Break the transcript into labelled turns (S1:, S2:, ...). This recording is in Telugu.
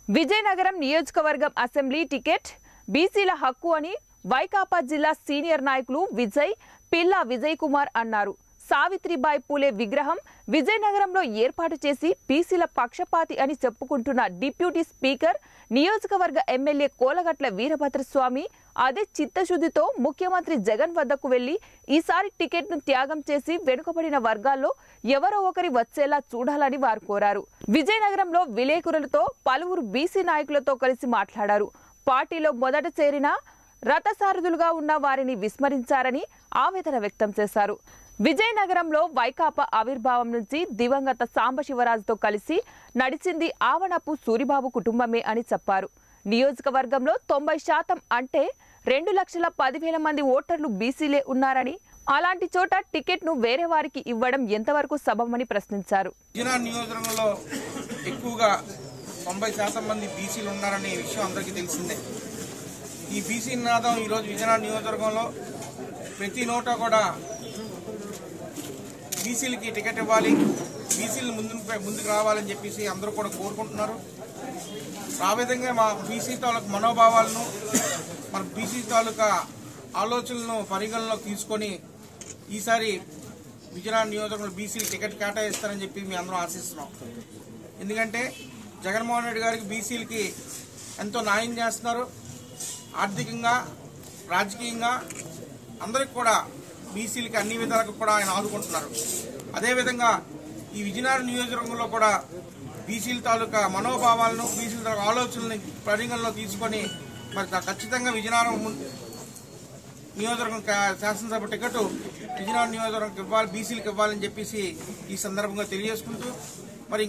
S1: విజయనగరం నియోజకవర్గం అసెంబ్లీ టికెట్ బీసీల హక్కు అని వైకాపా జిల్లా సీనియర్ నాయకులు విజయ్ పిల్లా విజయ్ కుమార్ అన్నారు సావిత్రిబాయి పూలే విగ్రహం విజయనగరంలో ఏర్పాటు చేసి బీసీల పక్షపాతి అని చెప్పుకుంటున్న డిప్యూటీ స్పీకర్ నియోజకవర్గ ఎమ్మెల్యే కోలగట్ల వీరభద్రస్వామి అదే చిత్తశుద్ధితో ముఖ్యమంత్రి జగన్ వద్దకు వెళ్లి ఈసారి టికెట్ను త్యాగం చేసి వెనుకబడిన వర్గాల్లో ఎవరో ఒకరి వచ్చేలా చూడాలని వారు కోరారు విజయనగరంలో విలేకరులతో పలువురు బీసీ నాయకులతో కలిసి మాట్లాడారు పార్టీలో మొదట చేరిన రథసారథులుగా ఉన్న వారిని విస్మరించారని ఆవేదన వ్యక్తం చేశారు విజయనగరంలో వైకాపా ఆవిర్భావం నుంచి దివంగత సాంబశివరాజుతో కలిసి నడిచింది ఆవనపు సూరిబాబు కుటుంబమే అని చెప్పారు నియోజకవర్గంలో తొంభై శాతం అంటే రెండు లక్షల పదివేల మంది ఓటర్లు బీసీలే ఉన్నారని అలాంటి చోట టికెట్ను వేరే వారికి ఇవ్వడం ఎంతవరకు సబమని ప్రశ్నించారు
S2: విజయనగరం నియోజకవర్గంలో ఎక్కువగా తొంభై శాతం మంది బీసీలు ఉన్నారనే విషయం అందరికీ తెలిసిందే ఈ బీసీ నినాదం ఈరోజు విజయనగరం నియోజకవర్గంలో ప్రతి నోట కూడా బీసీలకి టికెట్ ఇవ్వాలి బీసీలు ముందు ముందుకు రావాలని చెప్పేసి అందరూ కూడా కోరుకుంటున్నారు ఆ విధంగా మా బీసీ తాలూకు మనోభావాలను మన బీసీ తాలూకా ఆలోచనలను పరిగణలోకి తీసుకొని ఈసారి విజయనగరం నియోజకవర్గంలో బీసీలు టికెట్ కేటాయిస్తారని చెప్పి మేము అందరం ఆశిస్తున్నాం ఎందుకంటే జగన్మోహన్ రెడ్డి గారికి బీసీలకి ఎంతో న్యాయం చేస్తున్నారు ఆర్థికంగా రాజకీయంగా అందరికి కూడా బీసీలకి అన్ని విధాలకు కూడా ఆయన ఆదుకుంటున్నారు అదేవిధంగా ఈ విజయనగరం నియోజకవర్గంలో కూడా బీసీల తాలూకా మనోభావాలను బీసీల తాలూకా ఆలోచనల్ని పరిగణలో తీసుకొని మరి ఖచ్చితంగా విజయనగరం ము- నియోజకవర్గం కా- శాసనసభ టికెట్ విజయనగరం నియోజకవర్గం ఇవ్వాలి బీసీలకు ఇవ్వాలని చెప్పేసి ఈ సందర్భంగా తెలియజేసుకుంటూ